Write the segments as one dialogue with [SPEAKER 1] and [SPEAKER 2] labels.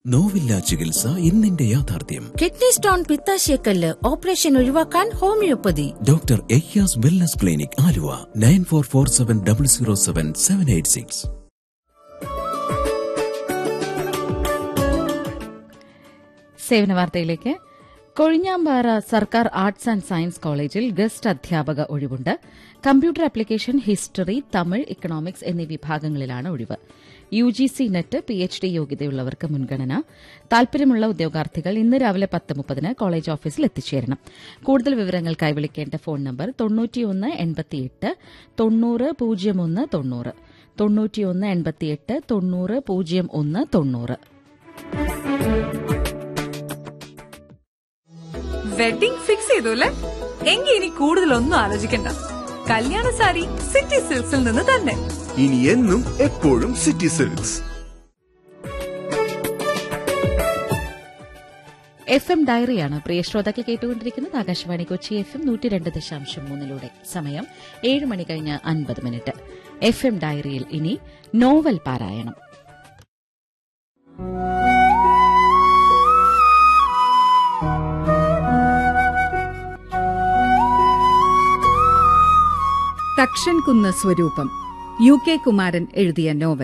[SPEAKER 1] നോവില്ല ചികിത്സ ഇന്നിന്റെ യാഥാർത്ഥ്യം
[SPEAKER 2] കിഡ്നി സ്റ്റോൺ പിത്താശയക്കല്ല് ഓപ്പറേഷൻ ഒഴിവാക്കാൻ homoeopathy
[SPEAKER 1] doctor Ayyas wellness clinic Aluva nine four four seven double zero seven seven eight six
[SPEAKER 3] സേവന വാർത്തയിലേക്ക് കൊഴിഞ്ഞാമ്പാറ സർക്കാർ ആർട്സ് ആൻഡ് സയൻസ് കോളേജിൽ ഗസ്റ്റ് അധ്യാപക ഒഴിവുണ്ട് computer application history Tamil economics എന്നീ വിഭാഗങ്ങളിലാണ് ഒഴിവ് U G C net P H D യോഗ്യതയുള്ളവർക്ക് മുൻഗണന താൽപര്യമുള്ള ഉദ്യോഗാർത്ഥികൾ ഇന്ന് രാവിലെ പത്ത് മുപ്പതിന് കോളേജ് ഓഫീസിൽ എത്തിച്ചേരണം കൂടുതൽ വിവരങ്ങൾക്കായി വിളിക്കേണ്ട ഫോൺ നമ്പർ തൊണ്ണൂറ്റിയൊന്ന് എൺപത്തിയെട്ട് തൊണ്ണൂറ് പൂജ്യം ഒന്ന് തൊണ്ണൂറ് തൊണ്ണൂറ്റിയൊന്ന് എൺപത്തിയെട്ട് തൊണ്ണൂറ് പൂജ്യം ഒന്ന് തൊണ്ണൂറ്
[SPEAKER 4] വെഡിംഗ് ഫിക്സ് ചെയ്തു അല്ലേ എങ്കിൽ ഇനി കൂടുതലൊന്നും ആലോചിക്കണ്ട കല്യാണ സാരി സിറ്റി സിൽക്സിൽ നിന്ന് തന്നെ
[SPEAKER 5] ഇനി എന്നും എപ്പോഴും സിറ്റി സിൽക്സ്
[SPEAKER 3] എഫ് എം ഡയറിയാണ് പ്രിയ ശ്രോതാക്കൾ കേട്ടുകൊണ്ടിരിക്കുന്നത് ആകാശവാണി കൊച്ചി എഫ് എം നൂറ്റി രണ്ട് ദശാംശം മൂന്നിലൂടെ സമയം ഏഴ് മണി കഴിഞ്ഞ് അൻപത് മിനിറ്റ് എഫ് എം ഡയറിയിൽ ഇനി നോവൽ പാരായണം
[SPEAKER 6] തക്ഷൻകുന്ന് സ്വരൂപം യു കെ കുമാരൻ എഴുതിയ നോവൽ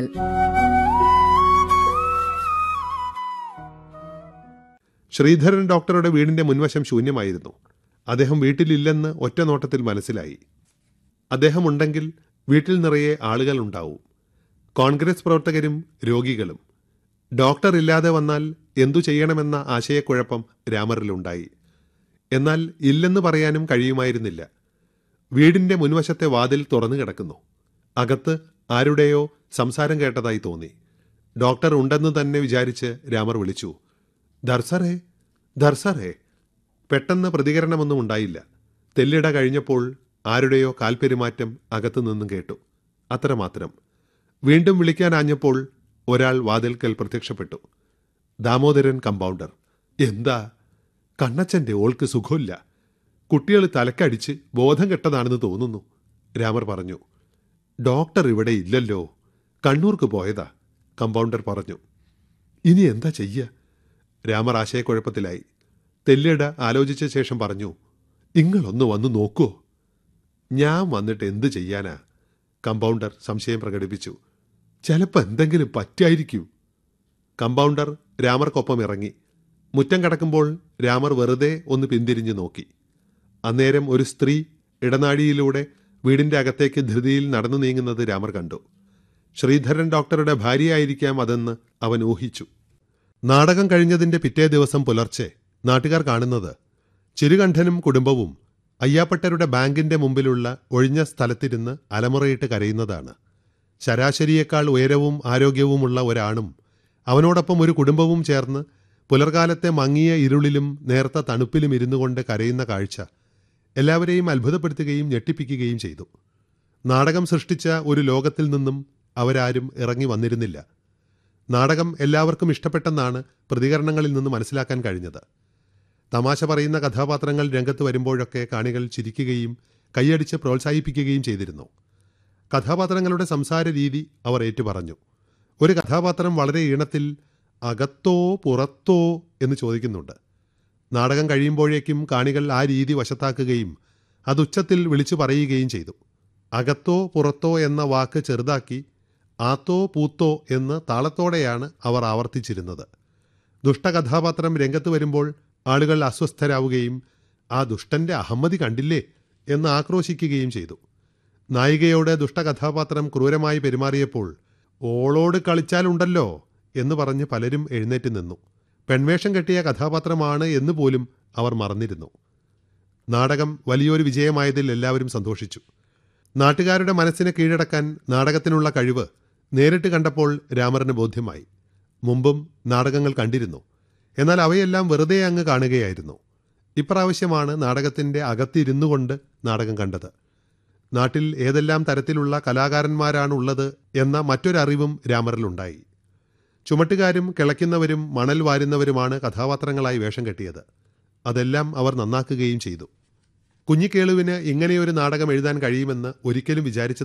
[SPEAKER 7] ശ്രീധരൻ ഡോക്ടറുടെ വീടിന്റെ മുൻവശം ശൂന്യമായിരുന്നു അദ്ദേഹം വീട്ടിലില്ലെന്ന് ഒറ്റ നോട്ടത്തിൽ മനസ്സിലായി അദ്ദേഹം ഉണ്ടെങ്കിൽ വീട്ടിൽ നിറയെ ആളുകൾ ഉണ്ടാവും കോൺഗ്രസ് പ്രവർത്തകരും രോഗികളും ഡോക്ടർ ഇല്ലാതെ വന്നാൽ എന്തു ചെയ്യണമെന്ന ആശയക്കുഴപ്പം രാമറിലുണ്ടായി എന്നാൽ ഇല്ലെന്ന് പറയാനും കഴിയുമായിരുന്നില്ല വീടിന്റെ മുൻവശത്തെ വാതിൽ തുറന്നു കിടക്കുന്നു അകത്ത് ആരുടെയോ സംസാരം കേട്ടതായി തോന്നി ഡോക്ടർ ഉണ്ടെന്ന് തന്നെ വിചാരിച്ച് രാമർ വിളിച്ചു ദർസറേ ദർസറേ പെട്ടെന്ന് പ്രതികരണമൊന്നും ഉണ്ടായില്ല തെല്ലിട കഴിഞ്ഞപ്പോൾ ആരുടെയോ കാൽപെരുമാറ്റം അകത്തു നിന്നും കേട്ടു അത്രമാത്രം വീണ്ടും വിളിക്കാനാഞ്ഞപ്പോൾ ഒരാൾ വാതിൽക്കൽ പ്രത്യക്ഷപ്പെട്ടു ദാമോദരൻ കമ്പൗണ്ടർ എന്താ കണ്ണച്ചന്റെ ഓൾക്ക് സുഖമില്ല കുട്ടികൾ തലക്കടിച്ച് ബോധം കെട്ടതാണെന്ന് തോന്നുന്നു രാമർ പറഞ്ഞു ഡോക്ടർ ഇവിടെ ഇല്ലല്ലോ കണ്ണൂർക്ക് പോയതാ കമ്പൗണ്ടർ പറഞ്ഞു ഇനി എന്താ ചെയ്യ രാമർ ആശയക്കുഴപ്പത്തിലായി തെല്ലിട ആലോചിച്ച ശേഷം പറഞ്ഞു ഇങ്ങളൊന്ന് വന്നു നോക്കുവോ ഞാൻ വന്നിട്ട് എന്ത് ചെയ്യാനാ കമ്പൗണ്ടർ സംശയം പ്രകടിപ്പിച്ചു ചിലപ്പോൾ എന്തെങ്കിലും പറ്റായിരിക്കും കമ്പൗണ്ടർ രാമർക്കൊപ്പം ഇറങ്ങി മുറ്റം കടക്കുമ്പോൾ രാമർ വെറുതെ ഒന്ന് പിന്തിരിഞ്ഞു നോക്കി അന്നേരം ഒരു സ്ത്രീ ഇടനാഴിയിലൂടെ വീടിന്റെ അകത്തേക്ക് ധൃതിയിൽ നടന്നു നീങ്ങുന്നത് രാമർ കണ്ടു ശ്രീധരൻ ഡോക്ടറുടെ ഭാര്യയായിരിക്കാം അതെന്ന് അവൻ ഊഹിച്ചു നാടകം കഴിഞ്ഞതിന്റെ പിറ്റേ ദിവസം പുലർച്ചെ നാട്ടുകാർ കാണുന്നത് ചിരുകണ്ഠനും കുടുംബവും അയ്യാപ്പട്ടരുടെ ബാങ്കിന്റെ മുമ്പിലുള്ള ഒഴിഞ്ഞ സ്ഥലത്തിരുന്ന് അലമുറയിട്ട് കരയുന്നതാണ് ശരാശരിയേക്കാൾ ഉയരവും ആരോഗ്യവുമുള്ള ഒരാണും അവനോടൊപ്പം ഒരു കുടുംബവും ചേർന്ന് പുലർകാലത്തെ മങ്ങിയ ഇരുളിലും നേർത്ത തണുപ്പിലും ഇരുന്നു കൊണ്ട് കരയുന്ന കാഴ്ച എല്ലാവരെയും അത്ഭുതപ്പെടുത്തുകയും ഞെട്ടിപ്പിക്കുകയും ചെയ്തു നാടകം സൃഷ്ടിച്ച ഒരു ലോകത്തിൽ നിന്നും അവരാരും ഇറങ്ങി വന്നിരുന്നില്ല നാടകം എല്ലാവർക്കും ഇഷ്ടപ്പെട്ടെന്നാണ് പ്രതികരണങ്ങളിൽ നിന്ന് മനസ്സിലാക്കാൻ കഴിഞ്ഞത് തമാശ പറയുന്ന കഥാപാത്രങ്ങൾ രംഗത്ത് വരുമ്പോഴൊക്കെ കാണികൾ ചിരിക്കുകയും കൈയടിച്ച് പ്രോത്സാഹിപ്പിക്കുകയും ചെയ്തിരുന്നു കഥാപാത്രങ്ങളുടെ സംസാര രീതി അവർ ഏറ്റുപറഞ്ഞു ഒരു കഥാപാത്രം വളരെ ഈണത്തിൽ അകത്തോ പുറത്തോ എന്ന് ചോദിക്കുന്നുണ്ട് നാടകം കഴിയുമ്പോഴേക്കും കാണികൾ ആ രീതി വശത്താക്കുകയും അത് ഉച്ചത്തിൽ വിളിച്ചു പറയുകയും ചെയ്തു അകത്തോ പുറത്തോ എന്ന വാക്ക് ചെറുതാക്കി ആത്തോ പൂത്തോ എന്ന് താളത്തോടെയാണ് അവർ ആവർത്തിച്ചിരുന്നത് ദുഷ്ടകഥാപാത്രം രംഗത്ത് വരുമ്പോൾ ആളുകൾ അസ്വസ്ഥരാവുകയും ആ ദുഷ്ടന്റെ അഹമ്മതി കണ്ടില്ലേ എന്ന് ആക്രോശിക്കുകയും ചെയ്തു നായികയോട് ദുഷ്ടകഥാപാത്രം ക്രൂരമായി പെരുമാറിയപ്പോൾ ഓളോട് കളിച്ചാലുണ്ടല്ലോ എന്ന് പറഞ്ഞ് പലരും എഴുന്നേറ്റ് നിന്നു പെൺവേഷം കെട്ടിയ കഥാപാത്രമാണ് എന്ന് പോലും അവർ മറന്നിരുന്നു നാടകം വലിയൊരു വിജയമായതിൽ എല്ലാവരും സന്തോഷിച്ചു നാട്ടുകാരുടെ മനസ്സിനെ കീഴടക്കാൻ നാടകത്തിനുള്ള കഴിവ് നേരിട്ട് കണ്ടപ്പോൾ രാമറിന് ബോധ്യമായി മുമ്പും നാടകങ്ങൾ കണ്ടിരുന്നു എന്നാൽ അവയെല്ലാം വെറുതെ അങ്ങ് കാണുകയായിരുന്നു ഇപ്രാവശ്യമാണ് നാടകത്തിന്റെ അകത്തിരുന്നു കൊണ്ട് നാടകം കണ്ടത് നാട്ടിൽ ഏതെല്ലാം തരത്തിലുള്ള കലാകാരന്മാരാണുള്ളത് എന്ന മറ്റൊരറിവും രാമറിലുണ്ടായി ചുമട്ടുകാരും കിളയ്ക്കുന്നവരും മണൽ വാരുന്നവരുമാണ് കഥാപാത്രങ്ങളായി വേഷം കെട്ടിയത് അതെല്ലാം അവർ നന്നാക്കുകയും ചെയ്തു കുഞ്ഞിക്കേളുവിന് ഇങ്ങനെയൊരു നാടകം എഴുതാൻ കഴിയുമെന്ന് ഒരിക്കലും വിചാരിച്ചത്